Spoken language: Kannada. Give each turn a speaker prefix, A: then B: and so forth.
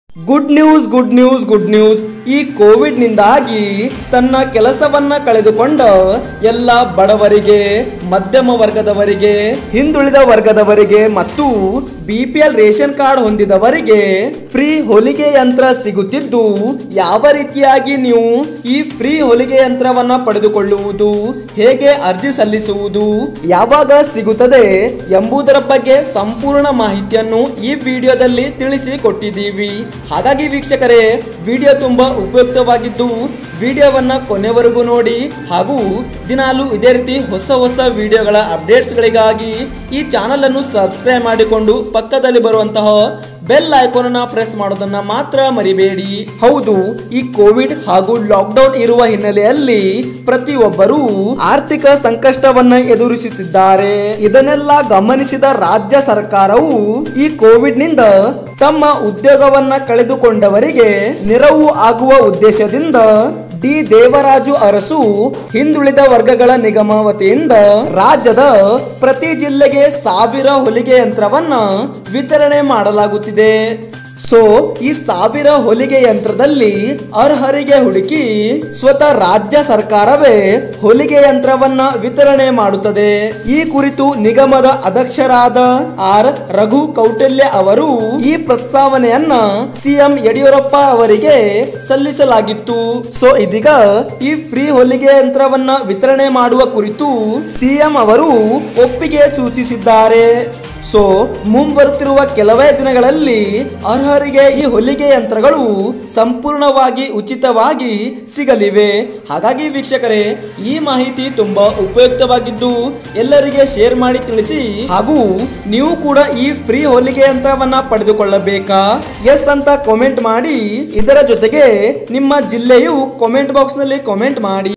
A: good news good news good news ಈ ಕೋವಿಡ್ ನಿಂದಾಗಿ ತನ್ನ ಕೆಲಸವನ್ನ ಕಳೆದುಕೊಂಡ ಎಲ್ಲ ಬಡವರಿಗೆ ಮಧ್ಯಮ ವರ್ಗದವರಿಗೆ ಹಿಂದುಳಿದ ವರ್ಗದವರಿಗೆ ಮತ್ತು B P L ration card ಹೊಂದಿದವರಿಗೆ ಫ್ರೀ ಹೊಲಿಗೆ ಯಂತ್ರ ಸಿಗುತ್ತಿದ್ದು ಯಾವ ರೀತಿಯಾಗಿ ನೀವು ಈ ಫ್ರೀ ಹೊಲಿಗೆ ಯಂತ್ರವನ್ನ ಪಡೆದುಕೊಳ್ಳುವುದು ಹೇಗೆ ಅರ್ಜಿ ಸಲ್ಲಿಸುವುದು ಯಾವಾಗ ಸಿಗುತ್ತದೆ ಎಂಬುದರ ಬಗ್ಗೆ ಸಂಪೂರ್ಣ ಮಾಹಿತಿಯನ್ನು ಈ ವಿಡಿಯೋದಲ್ಲಿ ತಿಳಿಸಿ ಕೊಟ್ಟಿದ್ದೀವಿ ಹಾಗಾಗಿ ವೀಕ್ಷಕರೇ ವಿಡಿಯೋ ತುಂಬಾ ಉಪಯುಕ್ತವಾಗಿದ್ದು ವಿಡಿಯೋವನ್ನ ಕೊನೆವರೆಗೂ ನೋಡಿ ಹಾಗೂ ದಿನಾಲು ಇದೇ ರೀತಿ ಹೊಸ ಹೊಸ ವಿಡಿಯೋಗಳ ಅಪ್ಡೇಟ್ಸ್ಗಳಿಗಾಗಿ ಈ ಚಾನಲ್ ಅನ್ನು ಸಬ್ಸ್ಕ್ರೈಬ್ ಮಾಡಿಕೊಂಡು ಪಕ್ಕದಲ್ಲಿ ಬರುವಂತಹ ಬೆಲ್ ಐಕಾನ್ ಅನ್ನ ಪ್ರೆಸ್ ಮಾಡೋದನ್ನ ಮಾತ್ರ ಮರಿಬೇಡಿ ಹೌದು ಈ ಕೋವಿಡ್ ಹಾಗೂ ಲಾಕ್ಡೌನ್ ಇರುವ ಹಿನ್ನೆಲೆಯಲ್ಲಿ ಪ್ರತಿಯೊಬ್ಬರೂ ಆರ್ಥಿಕ ಸಂಕಷ್ಟವನ್ನ ಎದುರಿಸುತ್ತಿದ್ದಾರೆ ಇದನ್ನೆಲ್ಲ ಗಮನಿಸಿದ ರಾಜ್ಯ ಸರ್ಕಾರವು ಈ ಕೋವಿಡ್ ನಿಂದ ತಮ್ಮ ಉದ್ಯೋಗವನ್ನ ಕಳೆದುಕೊಂಡವರಿಗೆ ನೆರವು ಆಗುವ ಉದ್ದೇಶದಿಂದ ಡಿ ದೇವರಾಜು ಅರಸು ಹಿಂದುಳಿದ ವರ್ಗಗಳ ನಿಗಮ ವತಿಯಿಂದ ರಾಜ್ಯದ ಪ್ರತಿ ಜಿಲ್ಲೆಗೆ ಸಾವಿರ ಹೊಲಿಗೆ ಯಂತ್ರವನ್ನ ವಿತರಣೆ ಮಾಡಲಾಗುತ್ತಿದೆ ಸೊ ಈ ಸಾವಿರ ಹೊಲಿಗೆ ಯಂತ್ರದಲ್ಲಿ ಅರ್ಹರಿಗೆ ಹುಡುಕಿ ಸ್ವತಃ ರಾಜ್ಯ ಸರ್ಕಾರವೇ ಹೊಲಿಗೆ ಯಂತ್ರವನ್ನ ವಿತರಣೆ ಮಾಡುತ್ತದೆ ಈ ಕುರಿತು ನಿಗಮದ ಅಧ್ಯಕ್ಷರಾದ ಆರ್ ರಘು ಕೌಟಲ್ಯ ಅವರು ಈ ಪ್ರಸ್ತಾವನೆಯನ್ನ ಸಿಎಂ ಯಡಿಯೂರಪ್ಪ ಅವರಿಗೆ ಸಲ್ಲಿಸಲಾಗಿತ್ತು ಸೊ ಇದೀಗ ಈ ಫ್ರೀ ಹೊಲಿಗೆ ಯಂತ್ರವನ್ನ ವಿತರಣೆ ಮಾಡುವ ಕುರಿತು ಸಿಎಂ ಅವರು ಒಪ್ಪಿಗೆ ಸೂಚಿಸಿದ್ದಾರೆ ಸೊ ಮುಂಬರುತ್ತಿರುವ ಕೆಲವೇ ದಿನಗಳಲ್ಲಿ ಅರ್ಹರಿಗೆ ಈ ಹೊಲಿಗೆ ಯಂತ್ರಗಳು ಸಂಪೂರ್ಣವಾಗಿ ಉಚಿತವಾಗಿ ಸಿಗಲಿವೆ ಹಾಗಾಗಿ ವೀಕ್ಷಕರೇ ಈ ಮಾಹಿತಿ ತುಂಬಾ ಉಪಯುಕ್ತವಾಗಿದ್ದು ಎಲ್ಲರಿಗೆ ಶೇರ್ ಮಾಡಿ ತಿಳಿಸಿ ಹಾಗೂ ನೀವು ಕೂಡ ಈ ಫ್ರೀ ಹೊಲಿಗೆ ಯಂತ್ರವನ್ನ ಪಡೆದುಕೊಳ್ಳಬೇಕಾ ಎಸ್ ಅಂತ ಕಾಮೆಂಟ್ ಮಾಡಿ ಇದರ ಜೊತೆಗೆ ನಿಮ್ಮ ಜಿಲ್ಲೆಯು ಕಾಮೆಂಟ್ ಬಾಕ್ಸ್ ನಲ್ಲಿ ಕಾಮೆಂಟ್ ಮಾಡಿ